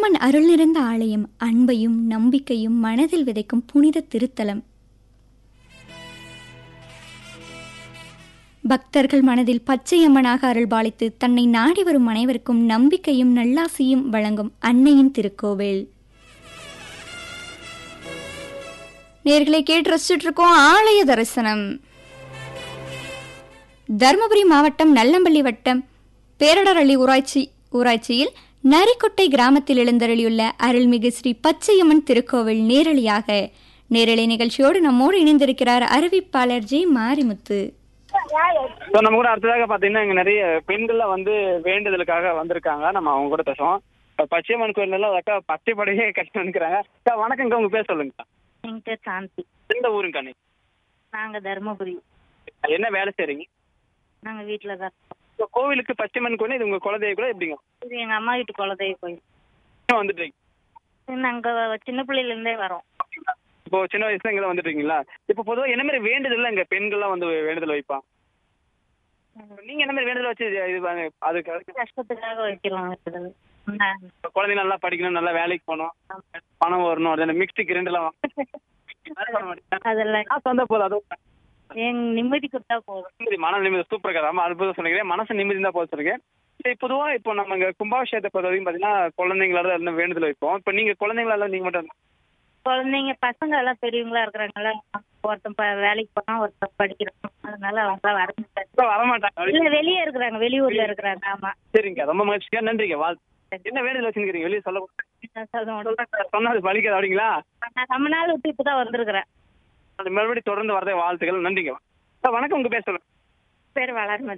அம்மன் அருள் நிறைந்த ஆலயம் அன்பையும் நம்பிக்கையும் மனதில் விதைக்கும் புனித திருத்தலம் பக்தர்கள் மனதில் பச்சையம்மனாக அருள்பாலித்து தன்னை நாடி வரும் அனைவருக்கும் நம்பிக்கையும் நல்லாசியும் வழங்கும் அன்னையின் திருக்கோவில் நேர்களை கேட்டு ரசிச்சுட்டு இருக்கோம் ஆலய தரிசனம் தருமபுரி மாவட்டம் நல்லம்பள்ளி வட்டம் பேரடரள்ளி ஊராட்சி ஊராட்சியில் நரிக்குட்டை கிராமத்தில் எழுந்தருளியுள்ள அருள்மிகு ஸ்ரீ பச்சையம்மன் திருக்கோவில் நேரலையாக நேரலை நிகழ்ச்சியோடு நம்மோடு இணைந்திருக்கிறார் அறிவிப்பாளர் ஜி மாரிமுத்து ஸோ நம்ம கூட அடுத்ததாக பார்த்தீங்கன்னா இங்கே நிறைய பெண்கள்லாம் வந்து வேண்டுதலுக்காக வந்திருக்காங்க நம்ம அவங்க கூட பேசுவோம் இப்போ பச்சையம்மன் கோயிலெல்லாம் அக்கா பச்சை படையே கட்டி வந்துக்கிறாங்க அக்கா வணக்கங்க உங்க பேர் சொல்லுங்க எங்க பேர் சாந்தி எந்த ஊருங்க நீ நாங்க தருமபுரி என்ன வேலை செய்றீங்க நாங்க வீட்டுல தான் இருக்கோம். இப்போ கோவிலுக்கு பச்சையம்மன் கோயில் இது உங்க குலதெய்வ கூட எப்படிங்க இது எங்க அம்மா வீட்டு குலதெய்வ கோயில் இன்னும் வந்துட்டீங்க இது நாங்க சின்ன பிள்ளையில இருந்தே வரோம் இப்போ சின்ன வயசுல இங்கே தான் வந்துட்டீங்களா இப்போ பொதுவாக என்ன மாதிரி வேண்டுதல் இங்கே பெண்கள்லாம் வந்து வேண்டுதல் வைப்பாங்க நீங்க என்ன மாதிரி வேண்டுதல் வச்சு இது பண்ணு- அதுக்கு அதுக்கு கஷ்டத்துக்காக வைக்கிறோம் இது. நா- இப்ப குழந்தைங்க நல்லா படிக்கணும் நல்லா வேலைக்கு போகணும் பணம் வரணும் அது மிக்ஸி கிரைண்டர்லாம் அதெல்லாம் காசு வந்தா போதும் அதுவும் எங்க நிம்மதி கொடுத்தா போதும் நிம்மதி மன நிம்மதி சூப்பர் கதை ஆமா அற்புதம் சொன்னீங்க மனசு நிம்மதி தான் போக சொல்லுங்க சரி பொதுவா இப்போ நம்ம இங்க கும்பாபிஷேகத்தை பொறுத்த வரைக்கும் பாத்தீங்கன்னா குழந்தைங்களால என்ன வேண்டுதல் வைப்போம் இப்போ நீங்க குழந்தைங்களால நீங்க மட்டும் குழந்தைங்க பசங்க எல்லாம் பெரியவங்களா இருக்கிறாங்கல்ல ஒருத்தன் ப- வேலைக்கு போனா ஒருத்தன் படிக்கிறான் அதனால அவங்க வர மாட்டாங்க இப்ப வரமாட்டாங்க இல்ல வெளியே இருக்கிறாங்க வெளியூர்ல இருக்கிறாங்க ஆமா சரிங்க ரொம்ப மகிழ்ச்சியா நன்றிங்க வாழ்த்து என்ன வேண்டுதல் வச்சுருக்கீங்க வெளியே சொல்ல நான் சொல்ல சொன்னா அது பலிக்காது அப்படிங்களா நான் ரொம்ப நாள் விட்டு இப்பதான் வந்திருக்கிறேன் அது மறுபடியும் தொடர்ந்து வரதே வாழ்த்துக்கள் நன்றிங்க சார் வணக்கம் உங்க பேர் சொல்லுங்க பேர் வளர்மதி